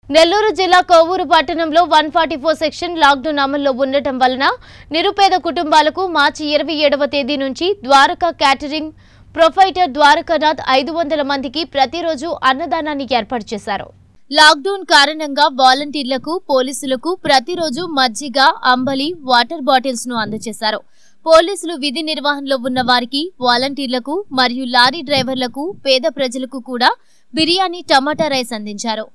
నెల్లూరు జిల్లా కోవూరు పట్టణంలో one forty four section lockdown అమల్లో ఉండటం వలన నిరుపేద కుటుంబాలకు మార్చి ఇరవై ఏడవ తేదీ నుంచి ద్వారకా క్యాటరింగ్ ప్రొఫైటర్ ద్వారకానాథ్ ఐదు వందల మందికి ప్రతిరోజు అన్నదానాన్ని ఏర్పాటు చేశారు లాక్డౌన్ కారణంగా వాలంటీర్లకు పోలీసులకు ప్రతిరోజు మజ్జిగ అంబలి వాటర్ బాటిల్స్ ను అందజేశారు పోలీసులు విధి నిర్వహణలో ఉన్న వారికి వాలంటీర్లకు మరియు లారీ డ్రైవర్లకు పేద ప్రజలకు కూడా బిర్యానీ టమాటా రైస్ అందించారు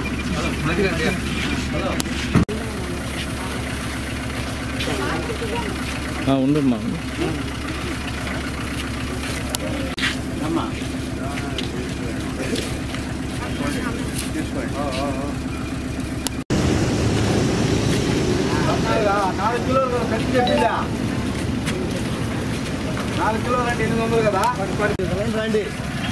ఉండమ్మా నాలుగు కిలోలు కట్టి చెప్పిందా నాలుగు కిలోలు అంటే ఎనిమిది వందలు కదా రండి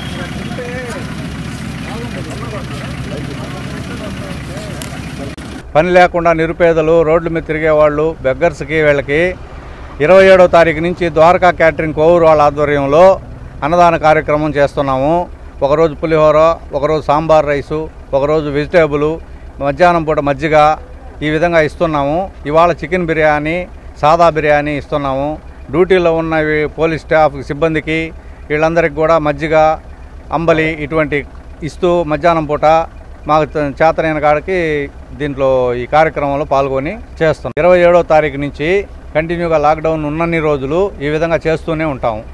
పని లేకుండా నిరుపేదలు రోడ్ల మీద తిరిగేవాళ్ళు బెగ్గర్స్కి వీళ్ళకి ఇరవై ఏడవ తారీఖు నుంచి ద్వారకా క్యాటరింగ్ కోవూరు వాళ్ళ ఆధ్వర్యంలో అన్నదాన కార్యక్రమం చేస్తున్నాము ఒకరోజు పులిహోర ఒకరోజు సాంబార్ రైసు ఒకరోజు వెజిటేబుల్ మధ్యాహ్నం పూట మజ్జిగ ఈ విధంగా ఇస్తున్నాము ఇవాళ చికెన్ బిర్యానీ సాదా బిర్యానీ ఇస్తున్నాము డ్యూటీలో ఉన్న ఈ పోలీస్ స్టాఫ్ సిబ్బందికి వీళ్ళందరికీ కూడా మజ్జిగ అంబలి ఇటువంటి ఇస్తూ మధ్యాహ్నం పూట మాకు త- చేతనైన కాడికి దీంట్లో ఈ కార్యక్రమంలో పాల్గొని చేస్తాం ఇరవై ఏడో తారీఖు నుంచి కంటిన్యూగా లాక్డౌన్ ఉన్నన్ని రోజులు ఈ విధంగా చేస్తూనే ఉంటాము